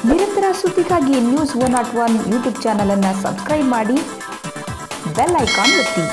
ನಿರಂತರ ಸುದ್ದಿಗಾಗಿ news one naught one YouTube ಚಾನಲನ್ನು ಸಬ್ಸ್ಕ್ರೈಬ್ ಮಾಡಿ ಬೆಲ್ ಐಕಾನ್ ಒತ್ತಿ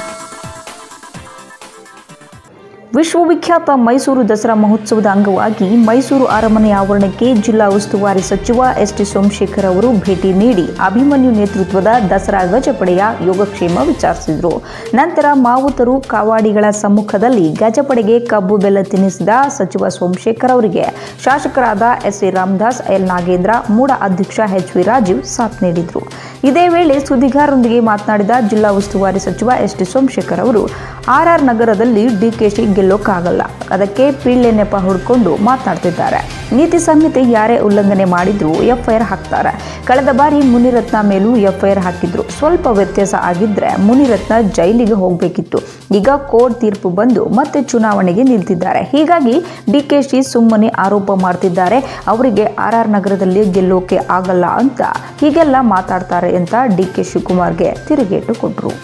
ವಿಶ್ವವಿಖ್ಯಾತ ಮೈಸೂರು ದಸರಾ ಮಹೋತ್ಸವದ ಅಂಗವಾಗಿ ಮೈಸೂರು ಅರಮನೆ ಆವರಣಕ್ಕೆ ಜಿಲ್ಲಾ ಉಸ್ತುವಾರಿ ಸಚಿವ ಎಸ್ ಟಿ ಸೋಮಶೇಖರ್ ಅವರು ಭೇಟಿ ನೀಡಿ ಅಭಿಮನ್ಯು ನೇತೃತ್ವದ ದಸರಾ ಗಜಪಡೆಯ ಯೋಗಕ್ಷೇಮ ವಿಚಾರಿಸಿದರು ನಂತರ ಮಾವುತರು ಕಾವಾಡಿಗಳ ಸಮ್ಮುಖದಲ್ಲಿ ಗಜಪಡೆಗೆ ಕಬ್ಬು ಬೆಲ್ಲ ತಿನ್ನಿಸಿದ ಸಚಿವ ಸೋಮಶೇಖರ್ ಅವರಿಗೆ ಶಾಸಕರಾದ S C Ramdas L Nagendra MUDA ಅಧ್ಯಕ್ಷ ಎಚ್ ವಿ ರಾಜೀವ್ ಸಾಥ್ ನೀಡಿದರು ಇದೇ ವೇಳೆ ಸುದ್ದಿಗಾರರೊಂದಿಗೆ ಮಾತನಾಡಿದ ಜಿಲ್ಲಾ ಉಸ್ತುವಾರಿ ಸಚಿವ ಎಸ್ ಟಿ ಸೋಮಶೇಖರ್ ಅವರು ಆರ್ಆರ್ ನಗರದಲ್ಲಿ ಡಿಕೆಶಿ ಗೆಲ್ಲೋಕ್ಕಾಗಲ್ಲ ಅದಕ್ಕೆ ಪೀಳ್ಳೆ ನೆಪ ಹುಡ್ಕೊಂಡು ಮಾತನಾಡ್ತಿದ್ದಾರೆ ನೀತಿ ಸಂಹಿತೆ ಯಾರೇ ಉಲ್ಲಂಘನೆ ಮಾಡಿದ್ರು ಎಫ್ಐಆರ್ ಹಾಕ್ತಾರೆ ಕಳೆದ ಬಾರಿ ಮುನಿರತ್ನ ಮೇಲೂ ಎಫ್ಐಆರ್ ಹಾಕಿದ್ರು ಸ್ವಲ್ಪ ವ್ಯತ್ಯಾಸ ಆಗಿದ್ರೆ ಮುನಿರತ್ನ ಜೈಲಿಗೆ ಹೋಗಬೇಕಿತ್ತು ಈಗ ಕೋರ್ಟ್ ತೀರ್ಪು ಬಂದು ಮತ್ತೆ ಚುನಾವಣೆಗೆ ನಿಲ್ತಿದ್ದಾರೆ ಹೀಗಾಗಿ ಡಿಕೆಶಿ ಸುಮ್ಮನೆ ಆರೋಪ ಮಾಡ್ತಿದ್ದಾರೆ ಅವರಿಗೆ ಆರ್ ಆರ್ ನಗರದಲ್ಲಿ ಗೆಲ್ಲೋಕೆ ಆಗಲ್ಲ ಅಂತ ಹೀಗೆಲ್ಲ ಮಾತಾಡ್ತಾರೆ ಅಂತ ಡಿ ಕೆ ಶಿವಕುಮಾರ್ಗೆ ತಿರುಗೇಟು ಕೊಟ್ಟರು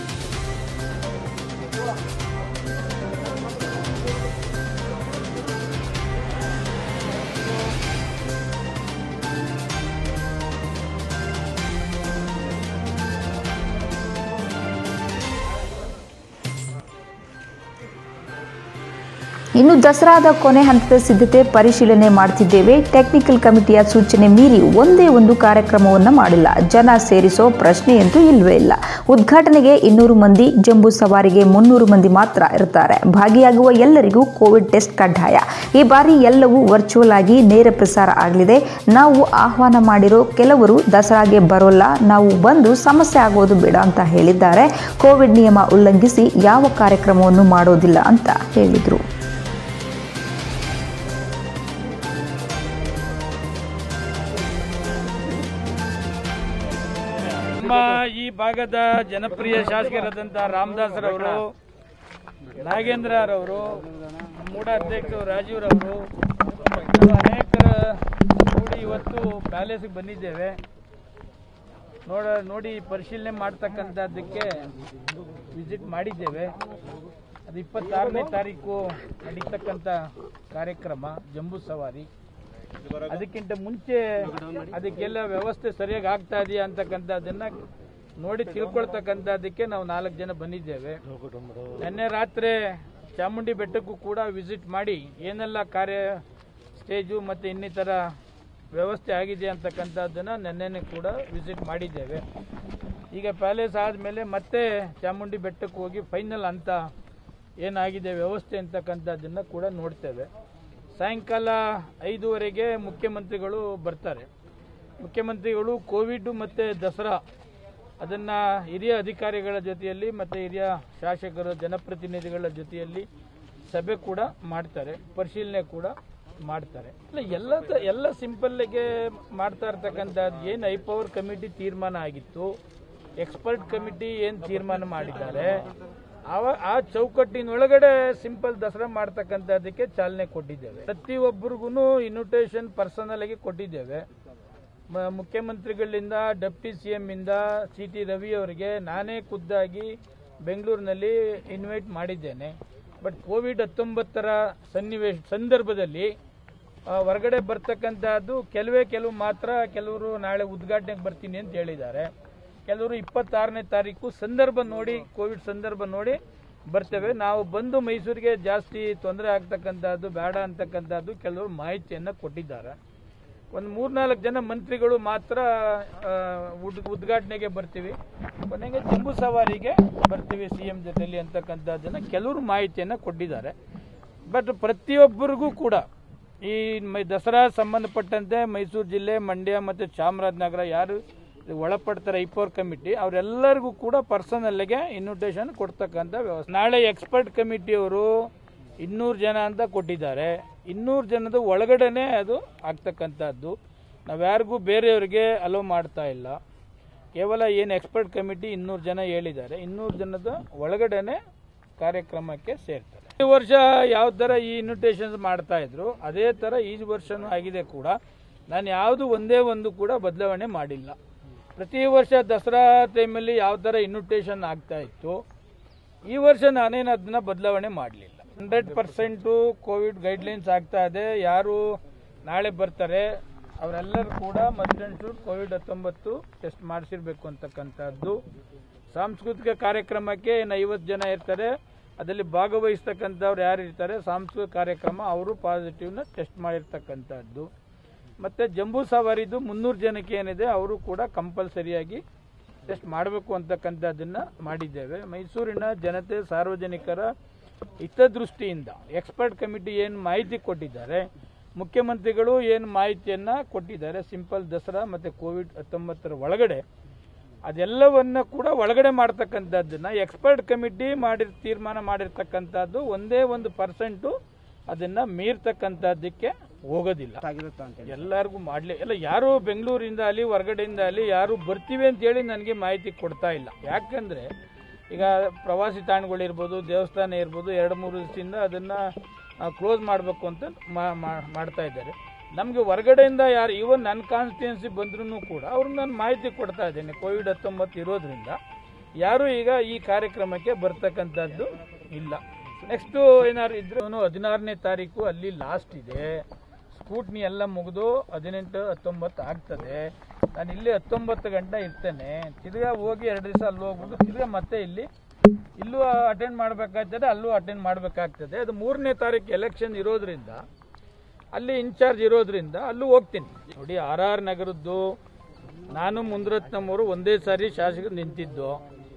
ಇನ್ನು ದಸರಾದ ಕೊನೆ ಹಂತದ ಸಿದ್ಧತೆ ಪರಿಶೀಲನೆ ಮಾಡ್ತಿದ್ದೇವೆ ಟೆಕ್ನಿಕಲ್ ಕಮಿಟಿಯ ಸೂಚನೆ ಮೀರಿ ಒಂದೇ ಒಂದು ಕಾರ್ಯಕ್ರಮವನ್ನು ಮಾಡಿಲ್ಲ ಜನ ಸೇರಿಸೋ ಪ್ರಶ್ನೆಯಂತೂ ಇಲ್ವೇ ಇಲ್ಲ ಉದ್ಘಾಟನೆಗೆ ಇನ್ನೂರು ಮಂದಿ ಜಂಬೂ ಸವಾರಿಗೆ ಮುನ್ನೂರು ಮಂದಿ ಮಾತ್ರ ಇರ್ತಾರೆ ಭಾಗಿಯಾಗುವ ಎಲ್ಲರಿಗೂ ಕೋವಿಡ್ ಟೆಸ್ಟ್ ಕಡ್ಡಾಯ ಈ ಬಾರಿ ಎಲ್ಲವೂ ವರ್ಚುವಲ್ ಆಗಿ ನೇರ ಪ್ರಸಾರ ಆಗಲಿದೆ ನಾವು ಆಹ್ವಾನ ಮಾಡಿರೋ ಕೆಲವರು ದಸರಾಗೆ ಬರೋಲ್ಲ ನಾವು ಬಂದು ಸಮಸ್ಯೆ ಆಗೋದು ಬೇಡ ಅಂತ ಹೇಳಿದ್ದಾರೆ ಕೋವಿಡ್ ನಿಯಮ ಉಲ್ಲಂಘಿಸಿ ಯಾವ ಕಾರ್ಯಕ್ರಮವನ್ನು ಮಾಡೋದಿಲ್ಲ ಅಂತ ಹೇಳಿದರು ನಮ್ಮ ಈ ಭಾಗದ ಜನಪ್ರಿಯ ಶಾಸಕರಾದಂಥ ರಾಮದಾಸ್ರವರು ನಾಗೇಂದ್ರರವರು ಮೂಡ ಅಧ್ಯಕ್ಷರು ರಾಜೀವ್ರವರು ನಾವು ಅನೇಕರ ಕೂಡಿ ಇವತ್ತು ಪ್ಯಾಲೇಸ್ಗೆ ಬಂದಿದ್ದೇವೆ ನೋಡ ನೋಡಿ ಪರಿಶೀಲನೆ ಮಾಡ್ತಕ್ಕಂಥದ್ದಕ್ಕೆ ವಿಸಿಟ್ ಮಾಡಿದ್ದೇವೆ ಅದು ಇಪ್ಪತ್ತಾರನೇ ತಾರೀಕು ನಡೀತಕ್ಕಂಥ ಕಾರ್ಯಕ್ರಮ ಜಂಬೂ ಸವಾರಿ ಅದಕ್ಕಿಂತ ಮುಂಚೆ ಅದಕ್ಕೆಲ್ಲ ವ್ಯವಸ್ಥೆ ಸರಿಯಾಗಿ ಆಗ್ತಾ ಇದೆಯಾ ಅಂತಕ್ಕಂಥದ್ದನ್ನ ನೋಡಿ ತಿಳ್ಕೊಳ್ತಕ್ಕಂಥದ್ದಕ್ಕೆ ನಾವು ನಾಲ್ಕು ಜನ ಬಂದಿದ್ದೇವೆ ನಿನ್ನೆ ರಾತ್ರಿ ಚಾಮುಂಡಿ ಬೆಟ್ಟಕ್ಕೂ ಕೂಡ ವಿಸಿಟ್ ಮಾಡಿ ಏನೆಲ್ಲ ಕಾರ್ಯ ಸ್ಟೇಜು ಮತ್ತು ಇನ್ನಿತರ ವ್ಯವಸ್ಥೆ ಆಗಿದೆ ಅಂತಕ್ಕಂಥದ್ದನ್ನು ನಿನ್ನೆನೆ ಕೂಡ ವಿಸಿಟ್ ಮಾಡಿದ್ದೇವೆ ಈಗ ಪ್ಯಾಲೇಸ್ ಆದಮೇಲೆ ಮತ್ತೆ ಚಾಮುಂಡಿ ಬೆಟ್ಟಕ್ಕೆ ಹೋಗಿ ಫೈನಲ್ ಅಂತ ಏನಾಗಿದೆ ವ್ಯವಸ್ಥೆ ಅಂತಕ್ಕಂಥದ್ದನ್ನು ಕೂಡ ನೋಡ್ತೇವೆ ಸಾಯಂಕಾಲ ಐದೂವರೆಗೆ ಮುಖ್ಯಮಂತ್ರಿಗಳು ಬರ್ತಾರೆ ಮುಖ್ಯಮಂತ್ರಿಗಳು ಕೋವಿಡ್ ಮತ್ತು ದಸರಾ ಅದನ್ನು ಹಿರಿಯ ಅಧಿಕಾರಿಗಳ ಜೊತೆಯಲ್ಲಿ ಮತ್ತು ಹಿರಿಯ ಶಾಸಕರು ಜನಪ್ರತಿನಿಧಿಗಳ ಜೊತೆಯಲ್ಲಿ ಸಭೆ ಕೂಡ ಮಾಡ್ತಾರೆ ಪರಿಶೀಲನೆ ಕೂಡ ಮಾಡ್ತಾರೆ ಇಲ್ಲ ಎಲ್ಲ ತ- ಎಲ್ಲ ಸಿಂಪಲ್ಗೆ ಮಾಡ್ತಾ ಇರ್ತಕ್ಕಂಥದ್ದು ಏನು ಐ ಪವರ್ ಕಮಿಟಿ ತೀರ್ಮಾನ ಆಗಿತ್ತು ಎಕ್ಸ್ಪರ್ಟ್ ಕಮಿಟಿ ಏನು ತೀರ್ಮಾನ ಮಾಡಿದ್ದಾರೆ ಅವ ಆ ಚೌಕಟ್ಟಿನೊಳಗಡೆ ಸಿಂಪಲ್ ದಸರಾ ಮಾಡ್ತಕ್ಕಂಥದ್ದಕ್ಕೆ ಚಾಲನೆ ಕೊಟ್ಟಿದ್ದೇವೆ ಪ್ರತಿಯೊಬ್ಬರಿಗೂ ಇನ್ವಿಟೇಷನ್ ಪರ್ಸನಲ್ ಆಗಿ ಕೊಟ್ಟಿದ್ದೇವೆ ಮ- ಮುಖ್ಯಮಂತ್ರಿಗಳಿಂದ ಡೆಪ್ಟಿ ಸಿ ಎಂ ಇಂದ ಸಿ ಟಿ ರವಿ ಅವರಿಗೆ ನಾನೇ ಖುದ್ದಾಗಿ ಬೆಂಗಳೂರಿನಲ್ಲಿ ಇನ್ವೈಟ್ ಮಾಡಿದ್ದೇನೆ ಬಟ್ ಕೋವಿಡ್ ಹತ್ತೊಂಬತ್ತರ ಸನ್ನಿವೇಶ ಸಂದರ್ಭದಲ್ಲಿ ಆ, ಹೊರಗಡೆ ಬರ್ತಕ್ಕಂಥದ್ದು ಕೆಲವೇ ಕೆಲವು ಮಾತ್ರ ಕೆಲವರು ನಾಳೆ ಉದ್ಘಾಟನೆಗೆ ಬರ್ತೀನಿ ಅಂತ ಹೇಳಿದ್ದಾರೆ ಕೆಲವರು ಇಪ್ಪತ್ತಾರನೇ ತಾರೀಕು ಸಂದರ್ಭ ನೋಡಿ ಕೋವಿಡ್ ಸಂದರ್ಭ ನೋಡಿ ಬರ್ತೇವೆ ನಾವು ಬಂದು ಮೈಸೂರಿಗೆ ಜಾಸ್ತಿ ತೊಂದರೆ ಆಗ್ತಕ್ಕಂಥದ್ದು ಬೇಡ ಅಂತಕ್ಕಂಥದ್ದು ಕೆಲವರು ಮಾಹಿತಿಯನ್ನು ಕೊಟ್ಟಿದ್ದಾರೆ ಒಂದು ಮೂರ್ನಾಲ್ಕು ಜನ ಮಂತ್ರಿಗಳು ಮಾತ್ರ ಆ, ಉದ್ ಉದ್ಘಾಟನೆಗೆ ಬರ್ತೀವಿ ಕೊನೆಗೆ ಜಂಬೂ ಸವಾರಿಗೆ ಬರ್ತೀವಿ ಸಿ ಎಂ ಜೊತೆಲಿ ಅಂತಕ್ಕಂಥದ್ದನ್ನು ಕೆಲವರು ಮಾಹಿತಿಯನ್ನು ಕೊಟ್ಟಿದ್ದಾರೆ ಬಟ್ ಪ್ರತಿಯೊಬ್ಬರಿಗೂ ಕೂಡ ಈ ಮೈ ದಸರಾ ಸಂಬಂಧಪಟ್ಟಂತೆ ಮೈಸೂರು ಜಿಲ್ಲೆ ಮಂಡ್ಯ ಮತ್ತು ಚಾಮರಾಜನಗರ ಯಾರು ಒಳಪಡ್ತಾರೆ ಐಪೋರ್ ಕಮಿಟಿ ಅವರೆಲ್ಲರಿಗೂ ಕೂಡ ಪರ್ಸನಲ್ಗೆ ಇನ್ವಿಟೇಷನ್ ಕೊಡ್ತಕ್ಕಂಥ ವ್ಯವಸ್ಥೆ ನಾಳೆ ಎಕ್ಸ್ಪರ್ಟ್ ಕಮಿಟಿಯವರು ಇನ್ನೂರು ಜನ ಅಂತ ಕೊಟ್ಟಿದ್ದಾರೆ ಇನ್ನೂರು ಜನದ ಒಳಗಡೆನೆ ಅದು ಆಗ್ತಕ್ಕಂಥದ್ದು ನಾವ್ಯಾರಿಗೂ ಬೇರೆಯವರಿಗೆ ಅಲೋ ಮಾಡ್ತಾ ಇಲ್ಲ ಕೇವಲ ಏನು ಎಕ್ಸ್ಪರ್ಟ್ ಕಮಿಟಿ ಇನ್ನೂರು ಜನ ಹೇಳಿದ್ದಾರೆ ಇನ್ನೂರು ಜನದ ಒಳಗಡೆನೆ ಕಾರ್ಯಕ್ರಮಕ್ಕೆ ಸೇರ್ತಾರೆ ಈ ವರ್ಷ ಯಾವ ಥರ ಈ ಇನ್ವಿಟೇಷನ್ಸ್ ಮಾಡ್ತಾ ಇದ್ರು ಅದೇ ಥರ ಈ ವರ್ಷನೂ ಆಗಿದೆ ಕೂಡ ನಾನು ಯಾವುದು ಒಂದೇ ಒಂದು ಕೂಡ ಬದಲಾವಣೆ ಮಾಡಿಲ್ಲ ಪ್ರತಿ ವರ್ಷ ದಸರಾ ಟೈಮಲ್ಲಿ ಯಾವ ಥರ ಇನ್ವಿಟೇಷನ್ ಆಗ್ತಾ ಇತ್ತು ಈ ವರ್ಷ ನಾನೇನು ಅದನ್ನ ಬದಲಾವಣೆ ಮಾಡಲಿಲ್ಲ ಹಂಡ್ರೆಡ್ ಪರ್ಸೆಂಟು ಕೋವಿಡ್ ಗೈಡ್ಲೈನ್ಸ್ ಆಗ್ತಾ ಇದೆ ಯಾರು ನಾಳೆ ಬರ್ತಾರೆ ಅವರೆಲ್ಲರೂ ಕೂಡ ಮಸ್ಟ್ ಆ್ಯಂಡ್ ಶುಡ್ ಕೋವಿಡ್ ಹತ್ತೊಂಬತ್ತು ಟೆಸ್ಟ್ ಮಾಡಿಸಿರ್ಬೇಕು ಅಂತಕ್ಕಂಥದ್ದು ಸಾಂಸ್ಕೃತಿಕ ಕಾರ್ಯಕ್ರಮಕ್ಕೆ ಏನು ಐವತ್ತು ಜನ ಇರ್ತಾರೆ ಅದರಲ್ಲಿ ಭಾಗವಹಿಸ್ತಕ್ಕಂಥವ್ರು ಯಾರು ಇರ್ತಾರೆ ಸಾಂಸ್ಕೃತಿಕ ಕಾರ್ಯಕ್ರಮ ಅವರು ಪಾಸಿಟಿವ್ನ ಟೆಸ್ಟ್ ಮಾಡಿರ್ತಕ್ಕಂಥದ್ದು ಮತ್ತು ಜಂಬೂ ಸವಾರಿದು ಮುನ್ನೂರು ಜನಕ್ಕೆ ಏನಿದೆ ಅವರು ಕೂಡ ಕಂಪಲ್ಸರಿಯಾಗಿ ಟೆಸ್ಟ್ ಮಾಡಬೇಕು ಅಂತಕ್ಕಂಥದ್ದನ್ನು ಮಾಡಿದ್ದೇವೆ ಮೈಸೂರಿನ ಜನತೆ ಸಾರ್ವಜನಿಕರ ಹಿತದೃಷ್ಟಿಯಿಂದ ಎಕ್ಸ್ಪರ್ಟ್ ಕಮಿಟಿ ಏನು ಮಾಹಿತಿ ಕೊಟ್ಟಿದ್ದಾರೆ ಮುಖ್ಯಮಂತ್ರಿಗಳು ಏನು ಮಾಹಿತಿಯನ್ನು ಕೊಟ್ಟಿದ್ದಾರೆ ಸಿಂಪಲ್ ದಸರಾ ಮತ್ತು ಕೋವಿಡ್ ಹತ್ತೊಂಬತ್ತರ ಒಳಗಡೆ ಅದೆಲ್ಲವನ್ನ ಕೂಡ ಒಳಗಡೆ ಮಾಡ್ತಕ್ಕಂಥದ್ದನ್ನ ಎಕ್ಸ್ಪರ್ಟ್ ಕಮಿಟಿ ಮಾಡಿ ತೀರ್ಮಾನ ಮಾಡಿರ್ತಕ್ಕಂಥದ್ದು ಒಂದೇ ಒಂದು ಪರ್ಸೆಂಟು ಅದನ್ನ ಮೀರ್ತಕ್ಕಂಥದ್ದಕ್ಕೆ ಹೋಗೋದಿಲ್ಲ ಆಗಿರುತ್ತಾ ಅಂತ ಹೇಳಿ ಎಲ್ಲರಿಗೂ ಮಾಡಲಿ ಎಲ್ಲ ಯಾರು ಬೆಂಗಳೂರಿಂದ ಅಲ್ಲಿ ಹೊರಗಡೆಯಿಂದ ಅಲ್ಲಿ ಯಾರು ಬರ್ತೀವಿ ಅಂತೇಳಿ ನನಗೆ ಮಾಹಿತಿ ಕೊಡ್ತಾ ಇಲ್ಲ ಯಾಕಂದರೆ ಈಗ ಪ್ರವಾಸಿ ತಾಣಗಳಿರ್ಬೋದು ದೇವಸ್ಥಾನ ಇರ್ಬೋದು ಎರಡು ಮೂರು ದಿವಸದಿಂದ ಅದನ್ನು ಕ್ಲೋಸ್ ಮಾಡಬೇಕು ಅಂತ ಮಾ- ಮಾ- ಮಾಡ್ತಾ ಇದ್ದಾರೆ ನಮಗೆ ಹೊರಗಡೆಯಿಂದ ಯಾರು ಈವನ್ ನನ್ನ ಕಾನ್ಸ್ಟಿಟ್ಯೂನ್ಸಿ ಬಂದ್ರೂ ಕೂಡ ಅವ್ರಿಗೆ ನಾನು ಮಾಹಿತಿ ಕೊಡ್ತಾ ಇದ್ದೇನೆ ಕೋವಿಡ್ ಹತ್ತೊಂಬತ್ತು ಇರೋದ್ರಿಂದ ಯಾರು ಈಗ ಈ ಕಾರ್ಯಕ್ರಮಕ್ಕೆ ಬರ್ತಕ್ಕಂಥದ್ದು ಇಲ್ಲ ನೆಕ್ಸ್ಟು ಏನಾದ್ರು ಇದ್ರೆ ಹದಿನಾರನೇ ತಾರೀಕು ಅಲ್ಲಿ ಲಾಸ್ಟ್ ಇದೆ ಸ್ಕೂಟ್ನಿ ಎಲ್ಲ ಮುಗಿದು ಹದಿನೆಂಟು ಹತ್ತೊಂಬತ್ತು ಆಗ್ತದೆ ನಾನು ಇಲ್ಲಿ ಹತ್ತೊಂಬತ್ತು ಗಂಟೆ ಇರ್ತೇನೆ ತಿರ್ಗಾ ಹೋಗಿ ಎರಡು ದಿವಸ ಅಲ್ಲಿ ಹೋಗ್ಬಿಟ್ಟು ತಿರ್ಗಾ ಮತ್ತೆ ಇಲ್ಲಿ ಇಲ್ಲೂ ಅಟೆಂಡ್ ಮಾಡಬೇಕಾಗ್ತದೆ ಅಲ್ಲೂ ಅಟೆಂಡ್ ಮಾಡಬೇಕಾಗ್ತದೆ ಅದು ಮೂರನೇ ತಾರೀಕು ಎಲೆಕ್ಷನ್ ಇರೋದ್ರಿಂದ ಅಲ್ಲಿ ಇನ್ಚಾರ್ಜ್ ಇರೋದ್ರಿಂದ ಅಲ್ಲೂ ಹೋಗ್ತೀನಿ ನೋಡಿ ಆರ್ ಆರ್ ನಗರದ್ದು ನಾನು ಮುಂದ್ರತ್ನಮ್ಮವರು ಒಂದೇ ಸಾರಿ ಶಾಸಕರು ನಿಂತಿದ್ದು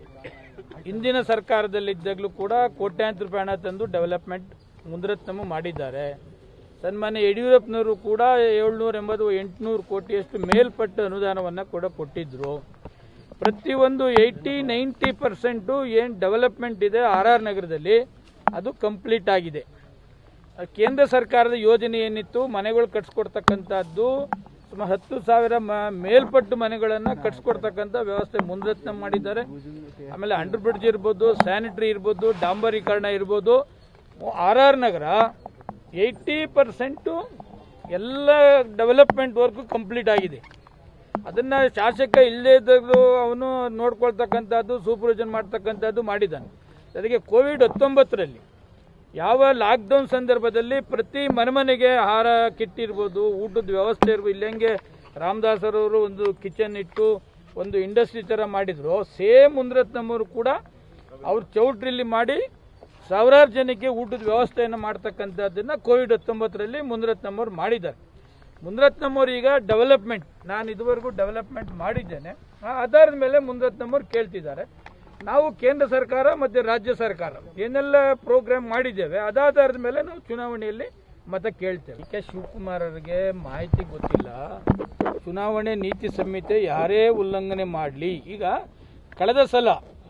ಹಿಂದಿನ ಸರ್ಕಾರದಲ್ಲಿದ್ದಾಗಲೂ ಕೂಡ ಕೋಟ್ಯಾಂತರ ರೂಪಾಯಿ ಹಣ ತಂದು ಡೆವಲಪ್ಮೆಂಟ್ ಮುಂದ್ರತ್ನಮ್ಮ ಮಾಡಿದ್ದಾರೆ ಸನ್ಮಾನ್ಯ ಯಡಿಯೂರಪ್ಪನವರು ಕೂಡ ಏಳ್ನೂರ ಎಂಬತ್ತು ಎಂಟುನೂರು ಕೋಟಿಯಷ್ಟು ಮೇಲ್ಪಟ್ಟ ಅನುದಾನವನ್ನು ಕೂಡ ಕೊಟ್ಟಿದ್ದರು ಪ್ರತಿಯೊಂದು ಏಯ್ಟಿ ನೈಂಟಿ ಪರ್ಸೆಂಟು ಏನು ಡೆವಲಪ್ಮೆಂಟ್ ಇದೆ ಆರ್ ಆರ್ ನಗರದಲ್ಲಿ ಅದು ಕಂಪ್ಲೀಟ್ ಆಗಿದೆ ಕೇಂದ್ರ ಸರ್ಕಾರದ ಯೋಜನೆ ಏನಿತ್ತು ಮನೆಗಳು ಕಟ್ಸ್ಕೊಡ್ತಕ್ಕಂಥದ್ದು ಸುಮಾರು ಹತ್ತು ಸಾವಿರ ಮ ಮೇಲ್ಪಟ್ಟು ಮನೆಗಳನ್ನು ಕಟ್ಸ್ಕೊಡ್ತಕ್ಕಂಥ ವ್ಯವಸ್ಥೆ ಮುಂದತ್ನ ಮಾಡಿದ್ದಾರೆ ಆಮೇಲೆ ಅಂಡರ್ ಬ್ರಿಡ್ಜ್ ಇರ್ಬೋದು ಸ್ಯಾನಿಟರಿ ಇರ್ಬೋದು ಡಾಂಬರೀಕರಣ ಇರ್ಬೋದು R R Nagar eighty percent ಎಲ್ಲ ಡೆವಲಪ್ಮೆಂಟ್ ವರ್ಕು ಕಂಪ್ಲೀಟ್ ಆಗಿದೆ ಅದನ್ನು ಶಾಸಕ ಇಲ್ಲದೇ ಇದ್ದಾಗಲೂ ಅವನು ನೋಡ್ಕೊಳ್ತಕ್ಕಂಥದ್ದು ಸೂಪರ್ವಿಷನ್ ಮಾಡ್ತಕ್ಕಂಥದ್ದು ಮಾಡಿದ್ದಾನೆ ಜೊತೆಗೆ ಕೋವಿಡ್ ಹತ್ತೊಂಬತ್ತರಲ್ಲಿ ಯಾವ ಲಾಕ್ಡೌನ್ ಸಂದರ್ಭದಲ್ಲಿ ಪ್ರತಿ ಮನೆ ಮನೆಗೆ ಆಹಾರ ಕಿಟ್ ಇರ್ಬೋದು ಊಟದ ವ್ಯವಸ್ಥೆ ಇರ್ಬೋದು ಇಲ್ಲಂಗೆ ರಾಮದಾಸರವರು ಒಂದು ಕಿಚನ್ ಇಟ್ಟು ಒಂದು ಇಂಡಸ್ಟ್ರಿ ಥರ ಮಾಡಿದ್ರು ಸೇಮ್ ಮುಂದ್ರತ್ನಮ್ಮರು ಕೂಡ ಅವ್ರು ಚೌಟ್ರಿಲಿ ಮಾಡಿ ಸಾವಿರಾರು ಜನಕ್ಕೆ ಊಟದ ವ್ಯವಸ್ಥೆಯನ್ನು ಮಾಡ್ತಕ್ಕಂಥದ್ದನ್ನು ಕೋವಿಡ್ ಹತ್ತೊಂಬತ್ತರಲ್ಲಿ ಮುಂದ್ರತ್ನಮ್ಮವ್ರು ಮಾಡಿದ್ದಾರೆ ಮುಂದ್ರತ್ನಮ್ಮವ್ರು ಈಗ ಡೆವಲಪ್ಮೆಂಟ್ ನಾನು ಇದುವರೆಗೂ ಡೆವಲಪ್ಮೆಂಟ್ ಮಾಡಿದ್ದೇನೆ ಆ ಆಧಾರದ ಮೇಲೆ ಮುಂದ್ರತ್ನಮ್ಮವ್ರು ಕೇಳ್ತಿದ್ದಾರೆ ನಾವು ಕೇಂದ್ರ ಸರ್ಕಾರ ಮತ್ತು ರಾಜ್ಯ ಸರ್ಕಾರ ಏನೆಲ್ಲ ಪ್ರೋಗ್ರಾಮ್ ಮಾಡಿದ್ದೇವೆ ಅದಾಧಾರದ ಮೇಲೆ ನಾವು ಚುನಾವಣೆಯಲ್ಲಿ ಮತ ಕೇಳ್ತೇವೆ ಕೆ ಶಿವಕುಮಾರ್ ಅವರಿಗೆ ಮಾಹಿತಿ ಗೊತ್ತಿಲ್ಲ ಚುನಾವಣೆ ನೀತಿ ಸಂಹಿತೆ ಯಾರೇ ಉಲ್ಲಂಘನೆ ಮಾಡಲಿ ಈಗ ಕಳೆದ ಸಲ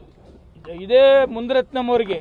ಇದೇ ಮುಂದ್ರತ್ನಮ್ಮವ್ರಿಗೆ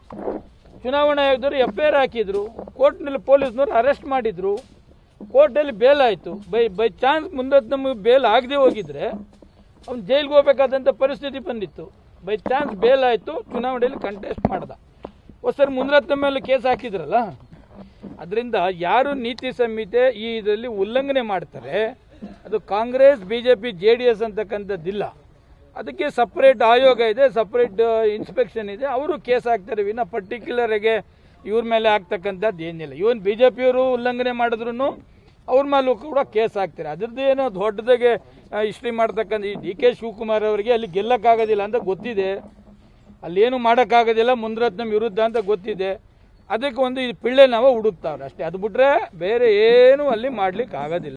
ಚುನಾವಣಾ ಆಯೋಗದವರು ಎಫ್ ಐ ಆರ್ ಹಾಕಿದ್ರು ಕೋರ್ಟ್ನಲ್ಲಿ ಪೊಲೀಸ್ನವ್ರು ಅರೆಸ್ಟ್ ಮಾಡಿದ್ರು ಕೋರ್ಟಲ್ಲಿ ಬೇಲ್ ಆಯಿತು ಬೈ ಬೈ ಚಾನ್ಸ್ ಮುಂದೆ ನಮಗೆ ಬೇಲ್ ಆಗದೆ ಹೋಗಿದ್ರೆ ಅವ್ನು ಜೈಲಿಗೆ ಹೋಗ್ಬೇಕಾದಂಥ ಪರಿಸ್ಥಿತಿ ಬಂದಿತ್ತು ಬೈ ಚಾನ್ಸ್ ಬೇಲ್ ಆಯಿತು ಚುನಾವಣೆಯಲ್ಲಿ ಕಂಟೆಸ್ಟ್ ಮಾಡ್ದ ಹೊಸರು ಮುಂದ್ರತ್ನ ಮೇಲೆ ಕೇಸ್ ಹಾಕಿದ್ರಲ್ಲ ಅದರಿಂದ ಯಾರು ನೀತಿ ಸಂಹಿತೆ ಈ ಇದರಲ್ಲಿ ಉಲ್ಲಂಘನೆ ಮಾಡ್ತಾರೆ ಅದು Congress B J P J D S ಅಂತಕ್ಕಂಥದ್ದಿಲ್ಲ ಅದಕ್ಕೆ ಸಪ್ರೇಟ್ ಆಯೋಗ ಇದೆ ಸಪ್ರೇಟ್ ಇನ್ಸ್ಪೆಕ್ಷನ್ ಇದೆ ಅವರು ಕೇಸ್ ಹಾಕ್ತಾರೆ ವಿನ ಪರ್ಟಿಕ್ಯುಲರ್ಗೆ ಇವ್ರ ಮೇಲೆ ಆಗ್ತಕ್ಕಂಥದ್ದು ಏನಿಲ್ಲ ಇವನ್ ಬಿ ಜೆ ಪಿಯವರು ಉಲ್ಲಂಘನೆ ಮಾಡಿದ್ರು ಅವ್ರ ಮೇಲೂ ಕೂಡ ಕೇಸ್ ಹಾಕ್ತಾರೆ ಅದ್ರದ್ದು ಏನೋ ದೊಡ್ಡದಾಗೆ ಹಿಸ್ಟ್ರಿ ಮಾಡ್ತಕ್ಕಂಥ ಡಿ ಕೆ ಶಿವಕುಮಾರ್ ಅವರಿಗೆ ಅಲ್ಲಿ ಗೆಲ್ಲಕ್ಕಾಗೋದಿಲ್ಲ ಅಂತ ಗೊತ್ತಿದೆ ಅಲ್ಲೇನು ಮಾಡೋಕ್ಕಾಗೋದಿಲ್ಲ ಮುಂದ್ರತ್ನಂ ವಿರುದ್ಧ ಅಂತ ಗೊತ್ತಿದೆ ಅದಕ್ಕೆ ಒಂದು ಈ ಪಿಳ್ಳೆ ನಾವು ಹುಡುಕ್ತಾವ್ರೆ ಅಷ್ಟೇ ಅದು ಬಿಟ್ರೆ ಬೇರೆ ಏನು ಅಲ್ಲಿ ಮಾಡ್ಲಿಕ್ಕೆ ಆಗೋದಿಲ್ಲ